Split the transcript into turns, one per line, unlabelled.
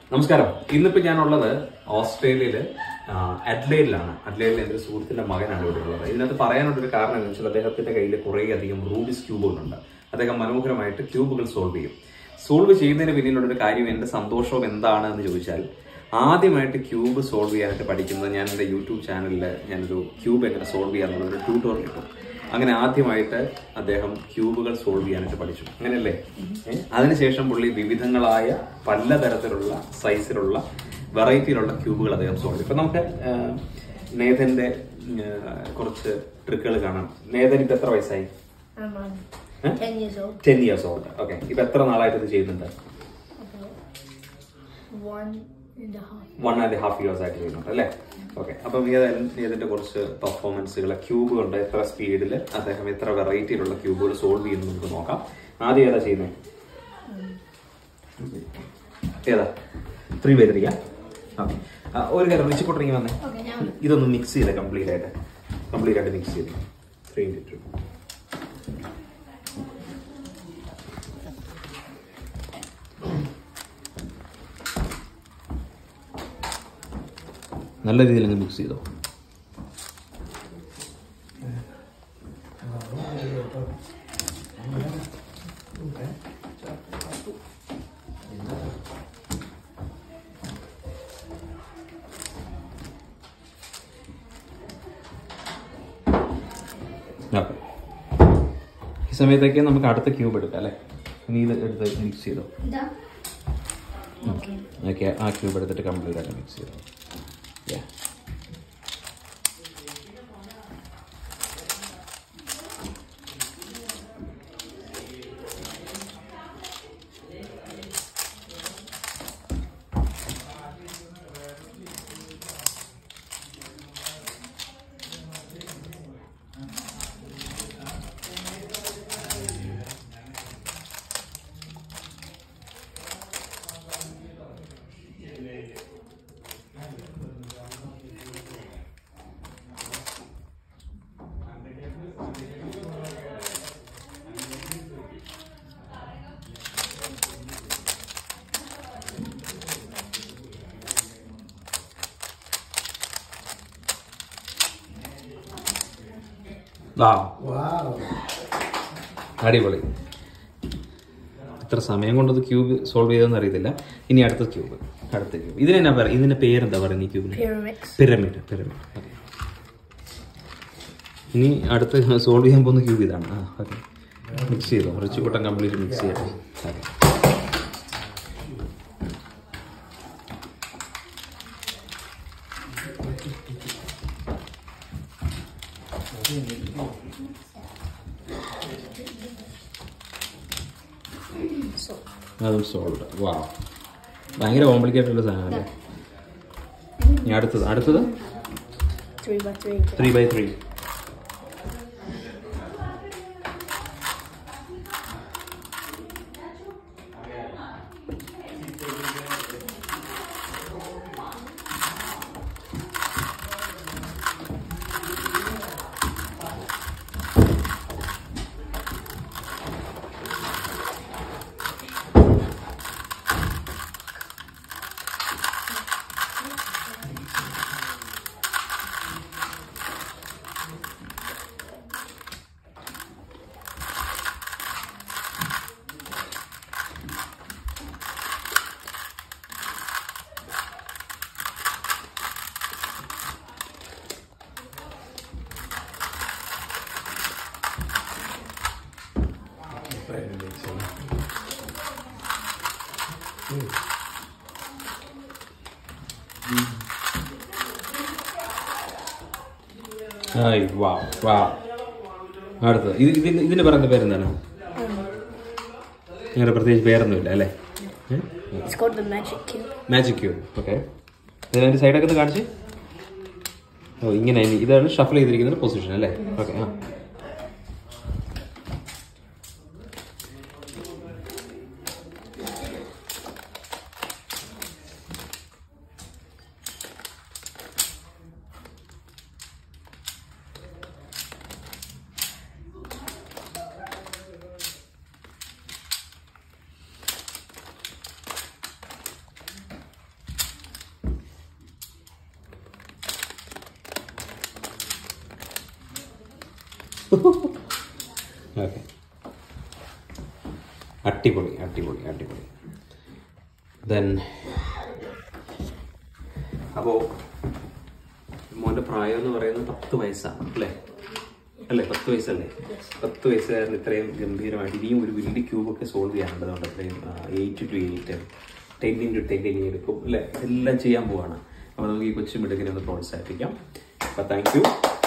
നമസ്കാരം ഇന്നിപ്പോ ഞാനുള്ളത് ഓസ്ട്രേലിയയില് ആ, അഡ്ലൈഡിലാണ് അഡ്ലൈഡിലെ എൻ്റെ ഒരു സുഹൃത്തിന്റെ മകനാണ് ഇവിടെ ഉള്ളത് ഇതിനകത്ത് പറയാനുള്ള ഒരു കാരണം എന്ന് വെച്ചാൽ അദ്ദേഹത്തിന്റെ കയ്യിൽ കുറേ അധികം റൂബിസ് ക്യൂബുകളുണ്ട് അദ്ദേഹം മനോഹരമായിട്ട് ക്യൂബുകൾ സോൾവ് ചെയ്യും സോൾവ് ചെയ്യുന്നതിന് പിന്നിലുള്ള ഒരു കാര്യം എന്റെ സന്തോഷവും എന്താണ് എന്ന് ചോദിച്ചാൽ ആദ്യമായിട്ട് ക്യൂബ് സോൾവ് ചെയ്യാനായിട്ട് പഠിക്കുന്നത് ഞാൻ എൻ്റെ യൂട്യൂബ് ചാനലിൽ ഞാനൊരു ക്യൂബ് എങ്ങനെ സോൾവ് ചെയ്യാന്നുള്ള ഒരു ട്യൂട്ടോറിയൽ ഇട്ടു അങ്ങനെ ആദ്യമായിട്ട് അദ്ദേഹം ക്യൂബുകൾ സോൾവ് ചെയ്യാനായിട്ട് പഠിച്ചു അങ്ങനെയല്ലേ ഏ? അതിനുശേഷം പുള്ളി വിവിധങ്ങളായ പലതരത്തിലുള്ള സൈസിലുള്ള വെറൈറ്റിയിലുള്ള ക്യൂബുകൾ അദ്ദേഹം സോൾവ് ചെയ്തു ഇപ്പൊ നമുക്ക് ആ, നേതന്റെ ആ, കുറച്ച് ട്രിക്കുകൾ കാണാം നേതൻ ഇപ്പൊ എത്ര വയസ്സായി
I'm um,
Huh?
10 years old.
Ten years old okay ഇപ്പൊ എത്ര നാളായിട്ട് ഇത് ചെയ്യുന്നുണ്ട്
About one and a half.
One and half years ആയിട്ട് ചെയ്യുന്നുണ്ട് അല്ലേ ഓക്കെ അപ്പം ഏതായാലും ഇതിന്റെ കുറച്ച് പെർഫോമൻസുകൾ ക്യൂബ് കൊണ്ട് എത്ര സ്പീഡിൽ അദ്ദേഹം എത്ര വെറൈറ്റിയിലുള്ള ക്യൂബുകൾ സോൾവ് ചെയ്യുന്നു നമുക്ക് നോക്കാം ആദ്യം ഏതാ ചെയ്യുന്നത് ഏതാ ത്രീ പേരിയ ഓക്കെ ഒരു കാര്യം റിച്ചിക്കൊട്ടിറങ്ങി വന്നേ
Okay, now
ഇതൊന്ന് മിക്സ് ചെയ്തേ കംപ്ലീറ്റ് ആയിട്ട് കംപ്ലീറ്റ് ആയിട്ട് മിക്സ് ചെയ്ത് ത്രീ ഇൻറ്റു ടു നല്ല രീതിയിൽ അങ്ങ് മിക്സ് ചെയ്തോ ഓക്കെ ഈ സമയത്തേക്ക് നമുക്ക് അടുത്ത ക്യൂബ് എടുക്കാം അല്ലേ ഇനി ഇത് എടുത്ത് മിക്സ് ചെയ്തോ
done. Okay.
ഓക്കെ ആ ക്യൂബ് എടുത്തിട്ട് കംപ്ലീറ്റ് ആയിട്ട് മിക്സ് ചെയ്തോ Yeah. Wow. അടിപൊളി എത്ര സമയം കൊണ്ടത് ക്യൂബ് സോൾവ് ചെയ്തെന്ന് അറിയത്തില്ല ഇനി അടുത്ത ക്യൂബ് അടുത്ത ക്യൂബ് ഇതിനെന്നാ പറയുക ഇതിന്റെ പേരെന്താ പറയുന്നത് ഈ ക്യൂബിന്
Pyramids.
പിരമിഡ് പിരമിഡ് ഓക്കെ ഇനി അടുത്ത് സോൾവ് ചെയ്യാൻ പോകുന്ന ക്യൂബ് ഇതാണ് ആ ഓക്കെ മിക്സ് ചെയ്തോ റിച്ച് കൂട്ടം കംപ്ലീറ്റ് മിക്സ് ചെയ്യട്ടെ ഓക്കെ
So,
അതും സോൾവ് വാ ഭയങ്കര കോംപ്ലിക്കേറ്റഡ് ഉള്ള സാധനമല്ലേ ഇനി അടുത്തത് അടുത്തത്
three by three.
Three by three ആയി വാ വാ അടുത്തത് ഇത് ഇതിന് ഇതിന് പറയുന്ന പേരെന്താണ് അങ്ങനെ പ്രത്യേകിച്ച് പേരൊന്നുമില്ല അല്ലേ
It's called the magic cube.
Magic cube okay ഇതിൻ്റെ സൈഡൊക്കെ ഒന്ന് കാണിച്ച് ഓ ഇങ്ങനെ ഇനി ഇതാണ് ഷഫിൾ ചെയ്തിരിക്കുന്ന പൊസിഷൻ അല്ലേ ഓക്കെ ആ ഓക്കെ അടിപൊളി അടിപൊളി അടിപൊളി ദെൻ അപ്പോൾ മോൻ്റെ പ്രായം എന്ന് പറയുന്നത് പത്ത് വയസ്സാണ് അല്ലേ അല്ലേ പത്ത് വയസ്സല്ലേ പത്ത് വയസ്സുകാരൻ ഇത്രയും ഗംഭീരമായിട്ട് ഇനിയും ഒരു വലിയ ക്യൂബൊക്കെ സോൾവ് ചെയ്യാനുണ്ട് അതുകൊണ്ട് അത്രയും eight to eight ten into ten ഇനി എടുക്കും അല്ലേ എല്ലാം ചെയ്യാൻ പോവാണ് അപ്പോൾ നമുക്ക് ഈ കൊച്ചു മിടുക്കിനെ ഒന്ന് പ്രോത്സാഹിപ്പിക്കാം അപ്പോൾ താങ്ക് യു